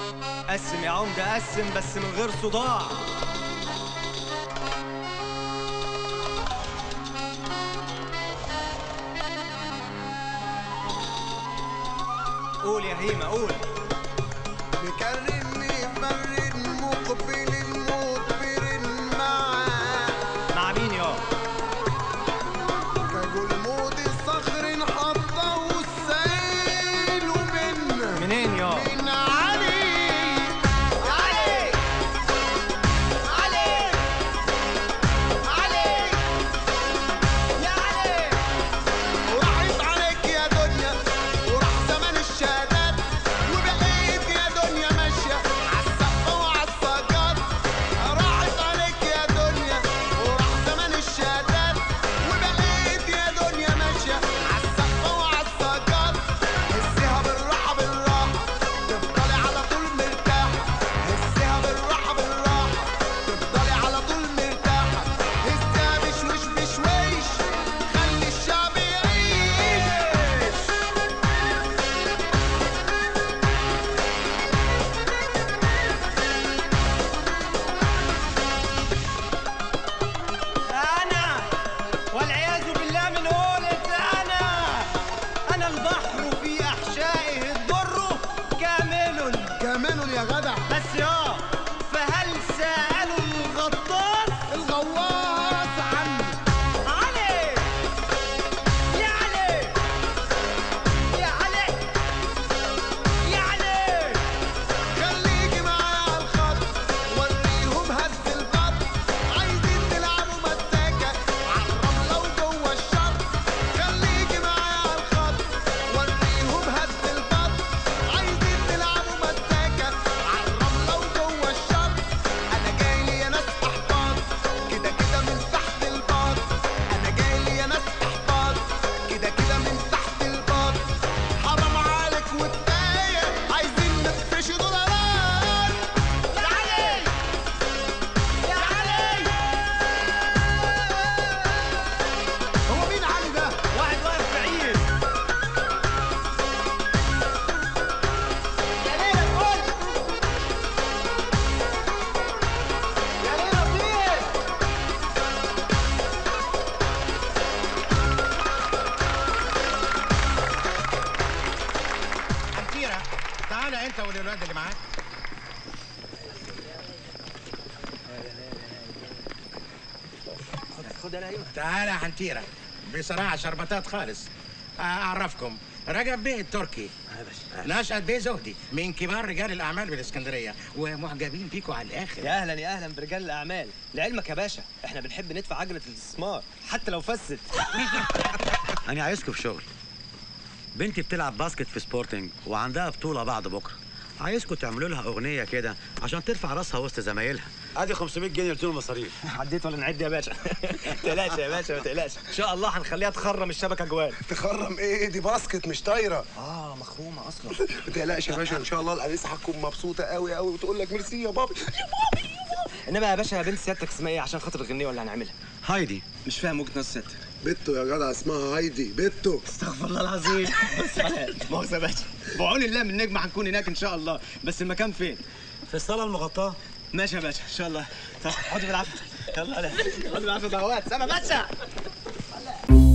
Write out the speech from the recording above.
قسم يا عمده قسم بس من غير صداع قول يا هيما قول مكرم مفرد مقبل مدبر معاه مع مين يا كجلمود الصخر حطه والسيل من منين يا من علي علي علي علي يا علي وراحت عليك يا دنيا وراح زمن الشهادات وبقيت يا دنيا ماشية عالسقف وعالسجاد راحت عليك يا دنيا وراح زمن الشهادات وبقيت يا دنيا ماشية عالسقف وعالسجاد حسيها بالراحة بالراحة تفضلي على طول مرتاحة حسيها بالراحة بالراحة تفضلي على طول مرتاحة حسيها بشوش بشويش خلي الشعب يعيش أنا والعياذ بالله من قولة أنا أنا البحر في أحشائه الضر كامل كمان يا جدع بس يا فهل سألوا الغطاس الغواص عني علي يا علي يا علي يا علي خليكي معايا على الخط وريهم هز البط عايزين تلعبوا مساكة على الرملة وجوه الشط خليكي معايا على الخط وريهم هز البط عايزين تلعبوا مساكة على الرملة وجوه الشط أنا جاي لي يا ناس أحباط كده كده من تحت الباط أنا جاي لي يا ناس أحباط كده كده من تحت الباط حرام عليك وكفاية عايزين نفرش دولارات يا علي يا علي هو مين علي ده؟ واحد واقف بعيد يا ليلى قول يا ليلى فين؟ أميرة تعالى أنت والولاد اللي معاك خد أنا أيوه تعالى يا حنتيرة بصراحة شربتات خالص أعرفكم رجب بيه التركي نشأت بيه زهدي من كبار رجال الأعمال بالإسكندرية ومعجبين بيكوا على الآخر يا اهلا يا اهلا برجال الاعمال لعلمك يا باشا احنا بنحب ندفع اجره الاستثمار حتى لو فست أنا عايزكم في شغل بنتي بتلعب باسكت في سبورتنج وعندها بطولة بعد بكرة عايزكم تعملوا لها أغنية كده عشان ترفع راسها وسط زمايلها أدي 500 جنيه قلت لهم مصاريف عديت ولا نعد يا باشا ما تقلقش يا باشا ما تقلقش ان شاء الله هنخليها تخرم الشبكه جوال تخرم ايه دي باسكت مش طايره اه مخرومه اصلا ما تقلقش يا باشا ان شاء الله الانسه هتكون مبسوطه قوي قوي وتقول لك ميرسي يا بابي انما يا باشا يا بنت سيادتك اسمها ايه عشان خاطر الغنيه ولا هنعملها هايدي مش فاهم وجهه نظر سيادتك بنته يا جدع اسمها هايدي بنته استغفر الله العظيم بس مؤاخذه يا باشا بعون الله من نجمه هنكون هناك ان شاء الله بس المكان فين في الصالة المغطاة ماشي يا باشا ان شاء الله طب اقعدوا بالعافيه يلا يلا اقعدوا بالعافيه دعوات سما باشا